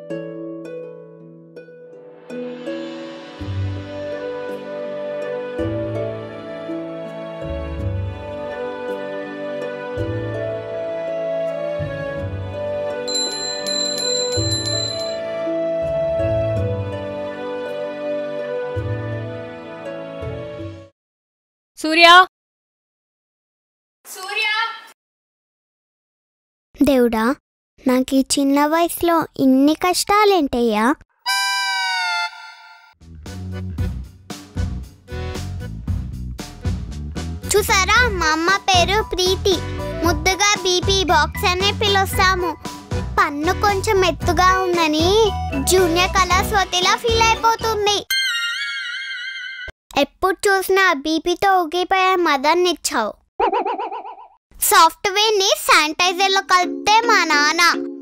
సూర్య దేవుడా నాకు ఈ చిన్న వయసులో ఇన్ని కష్టాలేంటయ్యా చూసారా మా అమ్మ పేరు ప్రీతి ముద్దుగా బీపీ బాక్స్ అనే పిలుస్తాము పన్ను కొంచెం ఎత్తుగా ఉందని జూనియర్ కళాస్వతిలా ఫీల్ అయిపోతుంది ఎప్పుడు చూసినా బీపీతో ఊగిపోయే మదన్ ఇచ్చావు సాఫ్ట్వేర్ ని శానిటైజర్ లో కలిపితే మా నాన్న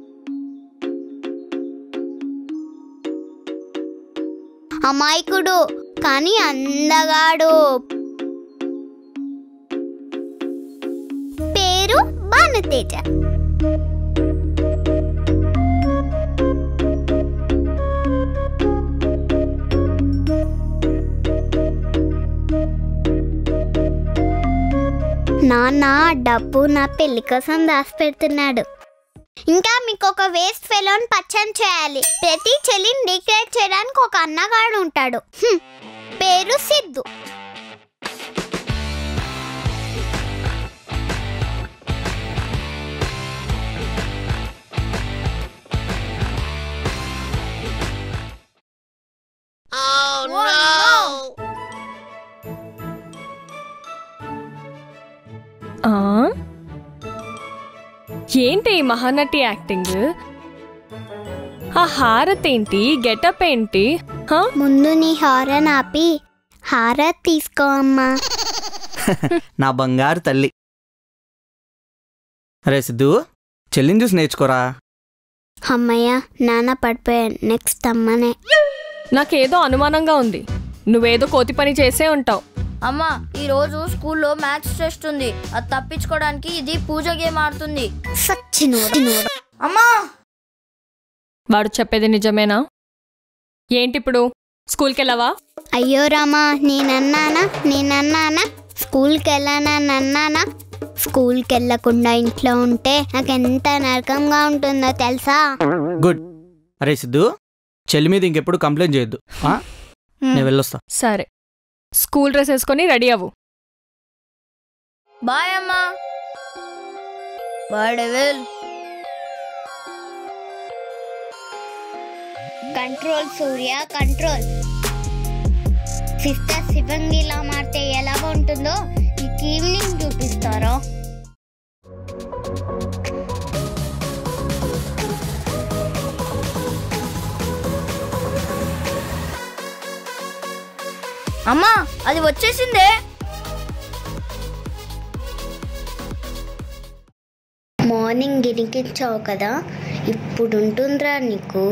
అమాయకుడు కానీ అందగాడు పేరు భానుతేజ నాన్న డబ్బు నా పెళ్లి కోసం దాచిపెడుతున్నాడు ఇంకా మీకు ఒక వేస్ట్ ఫెలోన్ పచ్చని చేయాలి ప్రతి చెల్లిని డీక్రేట్ చేయడానికి ఒక అన్నగాడు ఉంటాడు హ్మ్. పేరు సిద్ధు ఆ? ఏంటి ఈ మహానటి యాక్టింగ్ ఆ హారత్ ఏంటి గెటప్ ఏంటి హా? ముందు నీ హారన్ ఆపి హారత్ తీసుకో అమ్మా నా బంగారు తల్లి రే సిద్ధు చెల్లిని చూసి నేర్చుకోరా అమ్మయ్య నాన్న పడిపోయాను నెక్స్ట్ అమ్మనే నాకేదో అనుమానంగా ఉంది నువ్వేదో కోతి పని చేసే ఉంటావు అమ్మా ఈ రోజు స్కూల్లో మ్యాథ్స్ టెస్ట్ ఉంది అది తప్పించుకోవడానికి ఇది పూజ గేమ్ ఆడుతుంది సచ్చినోడు అమ్మా వాడు చెప్పేది నిజమేనా ఏంటిప్పుడు స్కూల్కి వెళ్ళవా అయ్యో రామా నేనన్నానా నేనన్నానా స్కూల్కి వెళ్ళానా నన్నానా స్కూల్కి వెళ్ళకుండా ఇంట్లో ఉంటే నాకు ఎంత నరకంగా ఉంటుందో తెలుసా గుడ్ అరే సిద్ధు చెల్లి మీద ఇంకెప్పుడు కంప్లైంట్ చేయొద్దు ఆ? నేను వెళ్ళొస్తా సరే స్కూల్ డ్రెస్ వేసుకొని రెడీ అవ్వు బాయ్ అమ్మా bye devil control Surya control sister శివంగిలా మారితే ఎలా ఉంటుందో నీకు ఈవినింగ్ చూపిస్తారా అమ్మా అది వచ్చేసిందే మార్నింగ్ గిరికించావు కదా ఇప్పుడు ఉంటుందిరా నీకు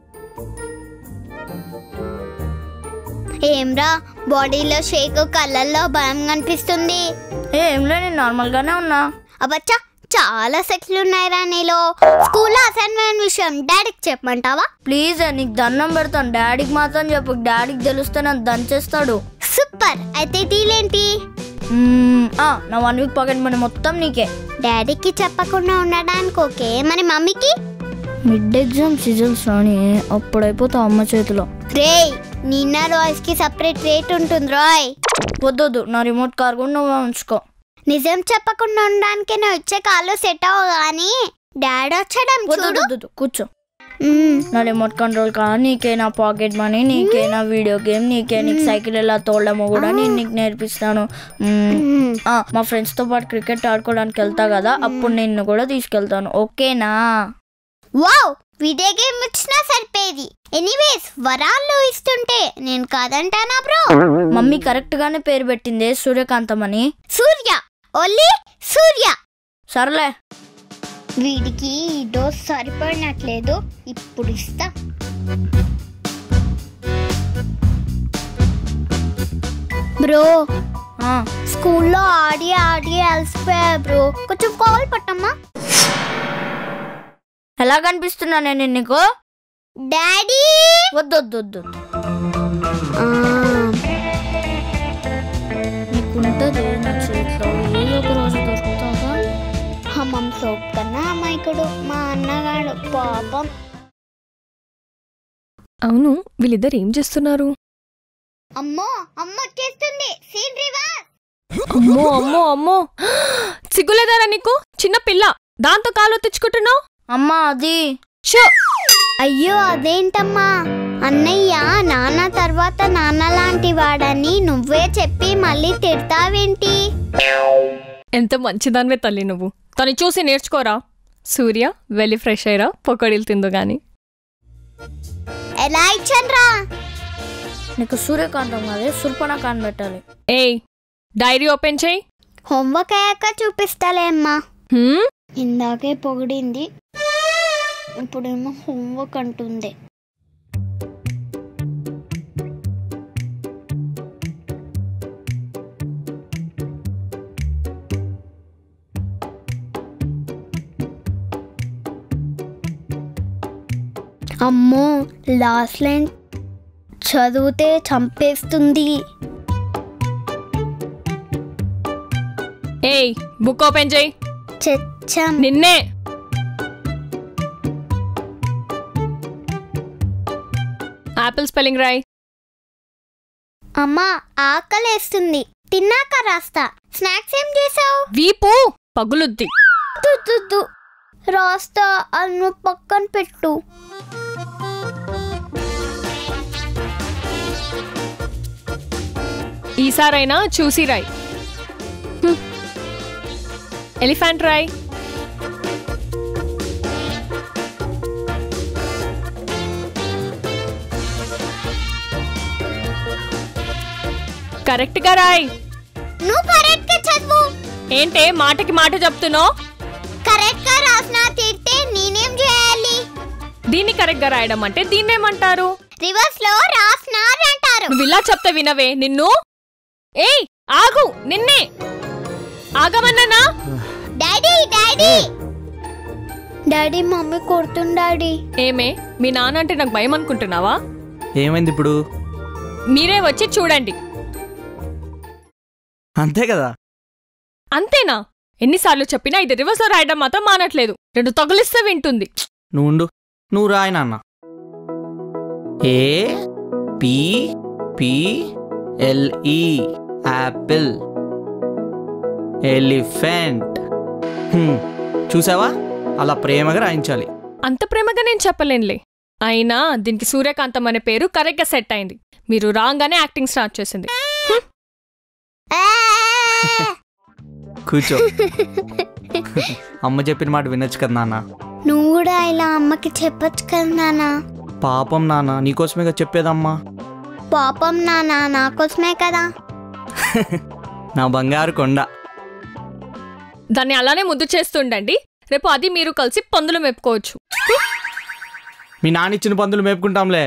ఏమ్రా బాడీలో షేక్ కళ్ళల్లో భయం కనిపిస్తుంది ఏ ఏంలే నేను నార్మల్గానే ఉన్నా అబ్బచ్చా చాలా సెట్లు ఉన్నాయిరా నీలో స్కూల్లో అసైన్మెంట్ విషయం డాడీకి చెప్పమంటావా ప్లీజ్ నీకు దండం పెడతాను డాడీకి మాత్రం చెప్పు డాడీకి తెలిస్తే నన్ను దంచేస్తాడు సూపర్ అయితే డీలేంటి మ్మ్, ఆ, నా వన్ వీక్ పాకెట్ మనీ మొత్తం నీకే డాడీకి చెప్పకుండా ఉండడానికి ఓకే మరి మమ్మీకి మిడ్ ఎగ్జామ్ సీజన్స్ రాని అప్పుడైపోతావు అమ్మ చేతిలో రేయ్ నిన్న రాయ్స్ కి సపరేట్ రేట్ ఉంటుంది రాయ్ వద్దొద్దు నా రిమోట్ కార్ కూడా నువ్వే ఉంచుకో నిజం చెప్పకుండా ఉండడానికి నువ్వు ఇచ్చే కాళ్ళు సెట్ అవ్వ కానీ డాడీ వచ్చాడం వద్దు చూడు వద్దు, వద్దు కూర్చో మ్మ్. నా రిమోట్ కంట్రోల్ కార్ నీకే నా పాకెట్ మనీ నీకే నా వీడియో గేమ్ నీకే నీకు సైకిల్ ఎలా తోడమో కూడా నేను నీకు నేర్పిస్తాను మ్మ్. మ్మ్. ఆ, మా ఫ్రెండ్స్తో పాటు క్రికెట్ ఆడుకోవడానికి వెళ్తా కదా అప్పుడు నిన్ను కూడా తీసుకెళ్తాను ఓకేనా వావ్ వీడియో గేమ్ వచ్చినా సరిపోయేది ఎనీవేస్ వరాల్లో ఇస్తుంటే నేను కాదంటానా బ్రో మమ్మీ కరెక్ట్ గానే పేరు పెట్టింది సూర్యకాంతం అని సూర్య ఓన్లీ సూర్య సర్లే వీడికి ఈ డోస్ సరిపడినట్లేదు ఇప్పుడు ఇస్తా బ్రో ఆ, స్కూల్లో ఆడి ఆడి అలసిపోయా బ్రో కొంచెం కాల్ పట్టమ్మా ఎలా కనిపిస్తున్నా నేను నీకు డాడీ వద్దు వద్దు వద్దు నీకుంటది నా చేతిలో ఏదో ఒక రోజు దొరుకుతావా హమ్మం సోప్ కన్నా అమాయకుడు మా అన్నగాడు పాపం అవును వీళ్ళిద్దరు ఏం చేస్తున్నారు అమ్మో అమ్మ వచ్చేస్తుంది సీన్ రివర్స్ అమ్మో అమ్మో అమ్మో సిగ్గులేదారా నీకు చిన్న పిల్ల దాంతో కాలు తెచ్చుకుంటున్నావు అమ్మా అది షో అయ్యో అదేంటమ్మా అన్నయ్య నాన్న తర్వాత నాన్న లాంటి వాడని నువ్వే చెప్పి మళ్ళీ తిడతావేంటి ఎంత మంచిదానివే తల్లి నువ్వు తను చూసి నేర్చుకోరా సూర్య వెళ్ళి ఫ్రెష్ అయ్యరా పొక్కడీలు తిందు గాని ఎలా ఇచ్చన్రా నీకు సూర్యకాంతం కాదే సుర్పణకాంతం పెట్టాలి ఏయ్ డైరీ ఓపెన్ చేయి హోంవర్క్ అయ్యాక చూపిస్తాలే అమ్మా హ్మ్? ఇందాకే పొగిడింది ఇప్పుడేమో హోంవర్క్ అంటుంది అమ్మో లాస్ట్ లైన్ చదివితే చంపేస్తుంది ఏయ్ బుక్ ఓపెన్ చేయి చచ్చం నిన్నే ఆపిల్ స్పెల్లింగ్ రాయ్ అమ్మా ఆకలేస్తుంది తిన్నాక రాస్తా స్నాక్స్ ఏం చేసావు వీపు పగులుద్ది తుద్దు రాస్తా అన్ను పక్కన పెట్టు ఈసారైనా చూసి రాయ్ ఎలిఫెంట్ రాయ్ కరెక్ట్ గా రాయ్ నువ్వు కరెక్ట్ గా చదువు ఏంటే మాటకి మాట చెప్తున్నావు కరెక్ట్ గా రాసినా తిడితే నేనేం చేయాలి దీన్ని కరెక్ట్ గా రాయడం అంటే దీన్నేమంటారు రివర్స్ లో రాసినారు అంటారు నువ్వు ఇలా చెప్తే వినవే నిన్ను ఏయ్ ఆగు నిన్నే ఆగమన్నానా డాడీ డాడీ డాడీ మమ్మీ కొడుతుంది డాడీ ఏమే మీ నాన్న అంటే నాకు భయం అనుకుంటున్నావా ఏమైంది ఇప్పుడు మీరే వచ్చి చూడండి అంతే కదా అంతేనా ఎన్నిసార్లు చెప్పినా ఇది రివర్స్ లో రాయడం మాత్రం మానట్లేదు రెండు తగులిస్తే వింటుంది నువ్వు ఉండు నువ్వు రాయి నాన్న A P P LE apple elephant hmm, చూసావా అలా ప్రేమగా రాయించాలి అంత ప్రేమగా నేను చెప్పలేనులే అయినా దీనికి సూర్యకాంతం అనే పేరు కరెక్ట్ గా సెట్ అయింది మీరు రాగానే యాక్టింగ్ స్టార్ట్ చేసింది ఆ! కూర్చో అమ్మ చెప్పిన మాట వినొచ్చు కదా నాన్న నువ్వు కూడా ఇలా అమ్మకి చెప్పొచ్చు కదా నాన్న పాపం నాన్న నీకోసమేగా చెప్పేదమ్మా పాపం నాన్న నా కోసమే కదా నా బంగారు కొండ దాన్ని అలానే ముద్దు చేస్తుండండి రేపు అది మీరు కలిసి పందులు మెప్పుకోవచ్చు మీ నాన్న ఇచ్చిన పందులు మేపుకుంటాంలే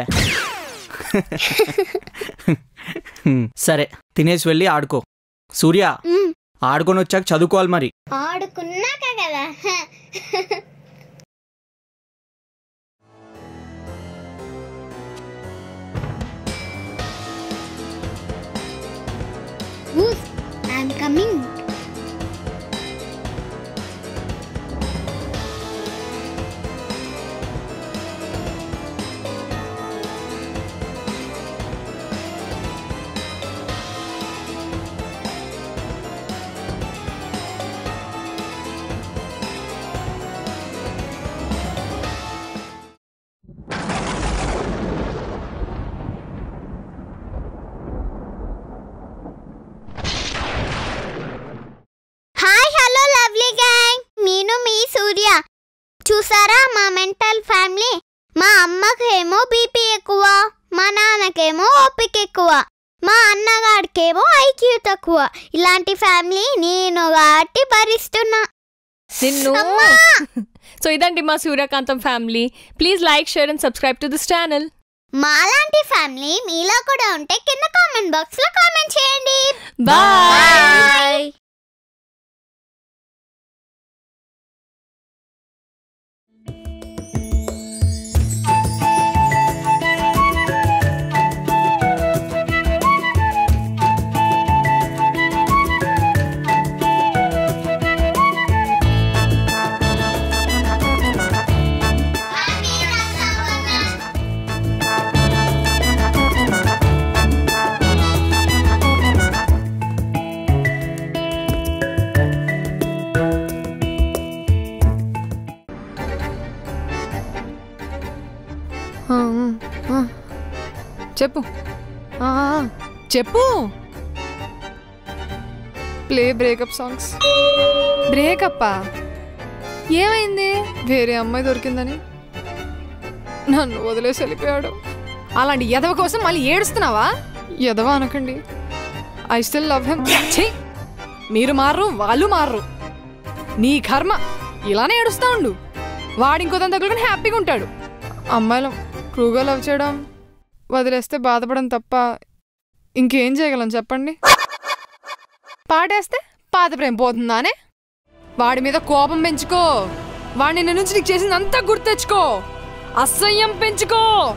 హ్మ్, సరే తినేసి వెళ్ళి ఆడుకో సూర్య ఉమ్, ఆడుకొని వచ్చాక చదువుకోవాలి మరి ఆడుకున్నాక కదా I'm coming hi hello lovely gang నేను మీ సూర్య చూసారా మా మెంటల్ ఫ్యామిలీ మా అమ్మకేమో బీపీ ఎక్కువ మా నాన్నకేమో ఓపిక ఎక్కువ మా అన్నగాడికేమో ఐక్యూ తక్కువ ఇలాంటి ఫ్యామిలీ నేను కాబట్టి భరిస్తున్నా నిన్ను అమ్మా! సో ఇదండి మా Suryakantham family please like share and subscribe to this channel మాలాంటి ఫ్యామిలీ మీలో కూడా ఉంటే కింద కామెంట్ బాక్స్ లో కామెంట్ చేయండి బాయ్ ఆ, ఆ. చెప్పు ఆ, ఆ. చెప్పు ప్లే బ్రేకప్ సాంగ్స్ బ్రేకప్పా ఏమైంది వేరే అమ్మాయి దొరికిందని నన్ను వదిలేసి వెళ్ళిపోయాడు అలాంటి ఎదవ కోసం మళ్ళీ ఏడుస్తున్నావా ఎదవ అనకండి ఐ స్టిల్ లవ్ హిమ్ ఛీ మీరు మారరు వాళ్ళు మారరు నీ కర్మ ఇలానే ఏడుస్తా ఉండు వాడు ఇంకో దాని తగులుకొని హ్యాపీగా ఉంటాడు అమ్మాయిలు ట్రూగా లవ్ చేయడం వదిలేస్తే బాధపడడం తప్ప ఇంకేం చేయగలం చెప్పండి పాటేస్తే పాత ప్రేమ పోతుందానే వాడి మీద కోపం పెంచుకో వాడిని నిన్ను నుంచి నీకు చేసిందంతా గుర్తెచ్చుకో అసహ్యం పెంచుకో